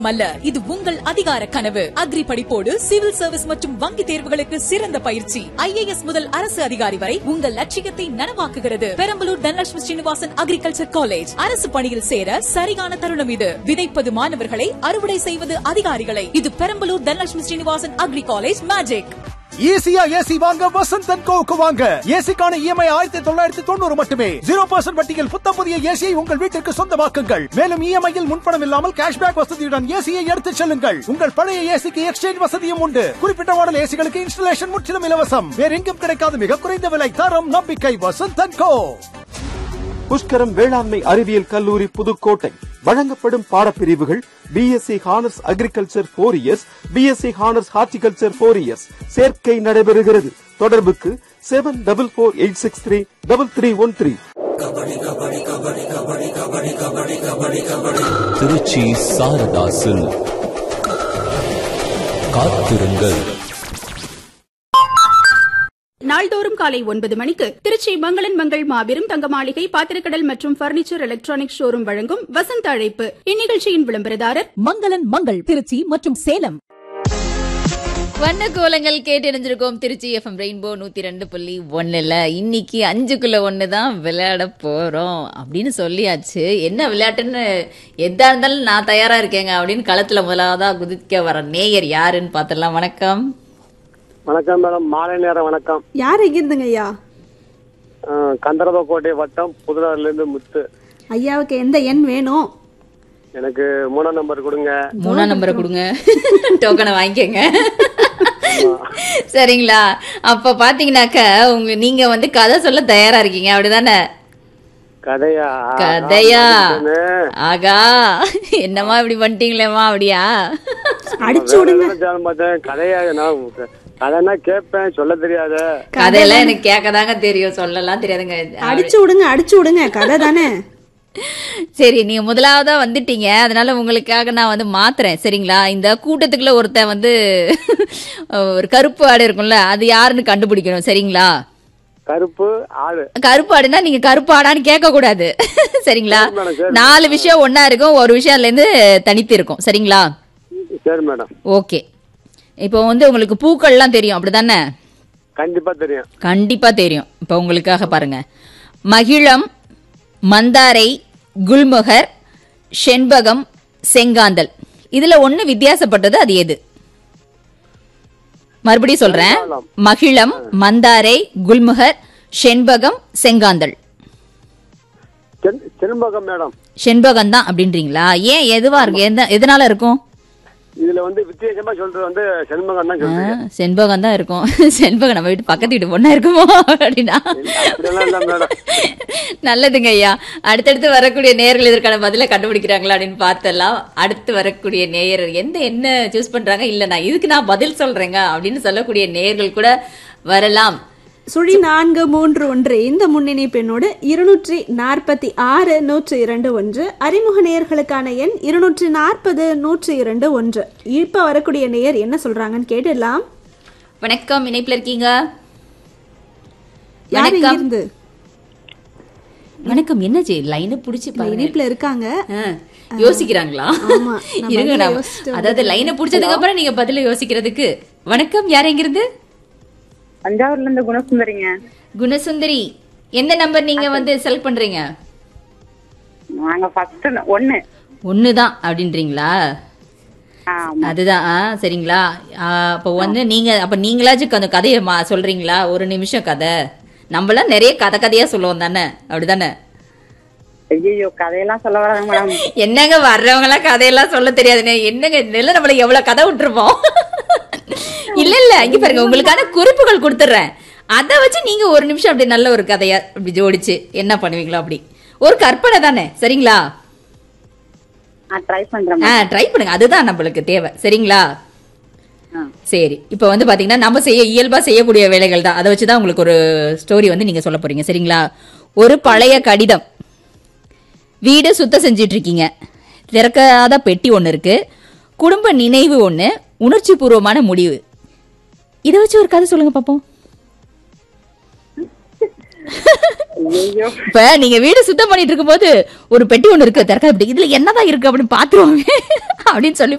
அல்ல இது உங்கள் அதிகார கனவு அக்ரி படிப்போடு சிவில் சர்வீஸ் மற்றும் வங்கி தேர்வுகளுக்கு சிறந்த பயிற்சி ஐஏஎஸ் முதல் அரசு அதிகாரி வரை உங்கள் லட்சியத்தை நனவாக்குகிறது பெரம்பலூர் தனலட்சுமி ஸ்ரீனிவாசன் அக்ரிகல்ச்சர் காலேஜ் அரசு பணியில் சேர சரியான தருணம் இது விதைப்பது மாணவர்களை அறுவடை செய்வது அதிகாரிகளை இது Perambalur Dhanalakshmi Srinivasan agri college magic ஈஸியா ஏசி வாங்க வசந்த் அண்ட் கோவுக்கு வாங்க ஏசிக்கான இஎம்ஐ ஆயிரத்தி தொள்ளாயிரத்தி தொண்ணூறு மட்டுமே ஜீரோ பர்சன்ட் வட்டியில் புத்தம் புதிய ஏசியை உங்கள் வீட்டிற்கு சொந்தமாக்குங்கள் மேலும் இஎம்ஐயில் முன்பணம் இல்லாமல் கேஷ்பேக் வசதியுடன் ஏசியை எடுத்துச் செல்லுங்கள் உங்கள் பழைய ஏசிக்கு எக்ஸ்சேஞ்ச் வசதியும் உண்டு குறிப்பிட்ட மாடல் ஏசிகளுக்கு இன்ஸ்டலேஷன் முற்றிலும் இலவசம் வேற எங்கும் கிடைக்காத மிக குறைந்த விலை தரம் நம்பிக்கை வசந்த் அண்ட் கோ புஷ்கரம் வேளாண்மை அறிவியல் கல்லூரி புதுக்கோட்டை வழங்கப்படும் பாடப்பிரிவுகள் BSc honours agriculture four years BSc honours horticulture four years சேர்க்கை நடைபெறுகிறது தொடர்புக்கு seven double four eight six three double three one three Trichy சாரதாசில் காத்திருங்கள் நாள்தோறும் காலை ஒன்பது மணிக்கு திருச்சி மங்களன் மங்கள் மாபெரும் தங்க மாளிகை பாத்திரக்கடல் மற்றும் பர்னிச்சர் எலக்ட்ரானிக் ஷோரூம் வழங்கும் வசந்த அழைப்பு இந்நிகழ்ச்சியின் விளம்பரதாரர் மங்களன் மங்கள் திருச்சி மற்றும் சேலம் வண்ண கோலங்கள் கேட்டறிஞ்சிருக்கோம் திருச்சி எஃப்எம் ரெயின்போ நூத்தி ரெண்டு புள்ளி ஒண்ணுல இன்னைக்கு அஞ்சுக்குள்ள ஒன்று தான் விளையாட போறோம் அப்படின்னு சொல்லியாச்சு என்ன விளையாட்டுன்னு எதா இருந்தாலும் நான் தயாரா இருக்கேங்க அப்படின்னு களத்துல முதலாவதா குதிக்க வர நேயர் யாருன்னு பார்த்துடலாம் வணக்கம் வணக்கம் மேடம் மாலை நேரம் வணக்கம் யார் எங்கிருந்துங்க ஐயா அஹ், கந்தரவக்கோட்டை வட்டம் புதுனாறுல இருந்து முத்து ஐயாவுக்கு எந்த எண் வேணும் எனக்கு மூணாம் நம்பர் கொடுங்க மூணாம் நம்பரை கொடுங்க டோக்கனை வாங்கிக்கோங்க சரிங்களா அப்ப பாத்தீங்கன்னாக்க உங்க நீங்க வந்து கதை சொல்ல தயாரா இருக்கீங்க அப்படிதானே கதையா கதையா ஆகா என்னம்மா இப்படி பண்ணிட்டீங்களேம்மா அப்படியா அடிச்சு விடுங்க நினைச்சாலும் பார்த்தேன் கதையா நான் கதைன்னா கேட்பேன் சொல்ல தெரியாத கதையெல்லாம் எனக்கு கேட்கதாங்க தெரியும் சொல்லலாம் தெரியாதுங்க அடிச்சு விடுங்க அடிச்சு விடுங்க கதை தானே சரி நீங்க முதலாவதா வந்துட்டீங்க அதனால உங்களுக்காக நான் வந்து மாத்துறேன் சரிங்களா இந்த கூட்டத்துக்குள்ள ஒருத்தன் வந்து ஒரு கருப்பு ஆடு இருக்கும்ல அது யாருன்னு கண்டுபிடிக்கணும் சரிங்களா கருப்பு ஆடு கருப்பு ஆடுனா நீங்க கருப்பு ஆடான்னு கேட்க கூடாது சரிங்களா சரி மேடம், சரி. நாலு விஷயம் ஒண்ணா இருக்கும் ஒரு விஷயம் அதுல இருந்து தனித்து இருக்கும் சரிங்களா சரி மேடம் ஓகே இப்போ வந்து உங்களுக்கு பூக்கள்லாம் தெரியும் அப்படிதானே கண்டிப்பா தெரியும் கண்டிப்பா தெரியும் இப்போ உங்களுக்காக பாருங்க மகிழம் மந்தாரை குல்முகர் செண்பகம் செங்காந்தல் இதுல ஒண்ணு வித்தியாசப்பட்டது அது எது மறுபடியும் சொல்றேன் மகிழம் மந்தாரை குல்முகர் செண்பகம் செங்காந்தல் சென்- செண்பகம் மேடம் செண்பகம் தான் அப்படின்றீங்களா ஏன் எதுவா இருக்கு எந்த எதனால இருக்கும் இதுல வந்து வித்தியாசமா சொல்றது வந்து செண்பகம் தான் ஆ, சொல்றீங்க செண்பகம் தான் இருக்கும் செண்பகம் நம்ம வீட்டு பக்கத்து வீட்டு பொண்ணா இருக்குமோ அப்படின்னா அப்படியெல்லாம் இல்ல மேடம் நல்லதுங்க ஐயா அடுத்தடுத்து வரக்கூடிய நேயர்கள் இதற்கான பதில கண்டுபிடிக்கிறாங்களா அப்படின்னு பார்த்தலாம் அடுத்து வரக்கூடிய நேயர் எந்த என்ன சூஸ் பண்றாங்க இல்ல நான் இதுக்கு நான் பதில் சொல்றேங்க அப்படின்னு சொல்லக்கூடிய நேயர்கள் கூட வரலாம் சுழி நான்கு மூன்று ஒன்று இந்த முன்னணி பெண்ணோடு இருநூற்றி நாற்பத்தி ஆறு நூற்றி இரண்டு ஒன்று அறிமுக நேயர்களுக்கான எண் இருநூற்றி நாற்பது நூற்றி இரண்டு ஒன்று இப்ப வரக்கூடிய நேயர் என்ன சொல்றாங்கன்னு கேட்டுடலாம் வணக்கம் இணைப்புல இருக்கீங்க யார் வணக்கம் இருந்து வணக்கம் என்னாச்சு லைனை புடிச்சு பாருங்க இணைப்புல இருக்காங்க ஆ, யோசிக்கிறாங்களா ஆமா, நம்ம இருங்க பதில நான் யோசிச்சுட்டு அதாவது லைனை புடிச்சதுக்கு அப்புறம் நீங்க பதில யோசிக்கிறதுக்கு வணக்கம் யார் எங்கிருந்து தஞ்சாவூர்ல இருந்து குணசுந்தரிங்க குணசுந்தரி எந்த நம்பர் நீங்க வந்து செலக்ட் பண்றீங்க நாங்க ஃபர்ஸ்ட் ஒண்ணு ஒண்ணுதான் அப்படின்றீங்களா ஆமா அதுதான் ஆ, சரிங்களா ஆ, அப்போ வந்து நீங்க அப்ப நீங்களாச்சும் அந்த கதையை மா- சொல்றீங்களா ஒரு நிமிஷம் கதை நம்மளாம் நிறைய கதை கதையா சொல்லுவோம் தானே அப்படிதானே ஐயோ கதையெல்லாம் சொல்ல வராங்க மேடம் என்னங்க வர்றவங்க எல்லாம் கதையெல்லாம் சொல்ல தெரியாதுங்க என்னங்க நெல்ல நம்மள எவ்வளவு கதை விட்டுருப்போம் இல்ல இல்ல இங்க பாருங்க உங்களுக்கான குறிப்புகள் கொடுத்துட்றேன் அதை வச்சு நீங்க ஒரு நிமிஷம் அப்படி நல்ல ஒரு கதையா அப்படி ஜோடிச்சு என்ன பண்ணுவீங்களோ அப்படி ஒரு கற்பனை தானே சரிங்களா நான் ட்ரை பண்றேன் ஆ ட்ரை பண்ணுங்க அதுதான் நம்மளுக்கு தேவை சரிங்களா ஆ. சரி இப்போ வந்து பாத்தீங்கன்னா நம்ம செய்ய இயல்பா செய்யக்கூடிய வேலைகள் தான் அதை வச்சு தான் உங்களுக்கு ஒரு ஸ்டோரி வந்து நீங்க சொல்ல போறீங்க சரிங்களா ஒரு பழைய கடிதம் வீடு சுத்தம் செஞ்சிட்டு இருக்கீங்க திறக்காத பெட்டி ஒன்று இருக்கு குடும்ப நினைவு ஒன்று உணர்ச்சி பூர்வமான முடிவு இதை வச்சு ஒரு கதை சொல்லுங்க பாப்போம் ஐயோ இப்ப நீங்க வீடு சுத்தம் பண்ணிட்டு இருக்கும்போது ஒரு பெட்டி ஒண்ணு இருக்கு திறக்க இப்படி இதுல என்னதான் இருக்கு அப்படின்னு பாத்துருவாங்க அப்படின்னு சொல்லி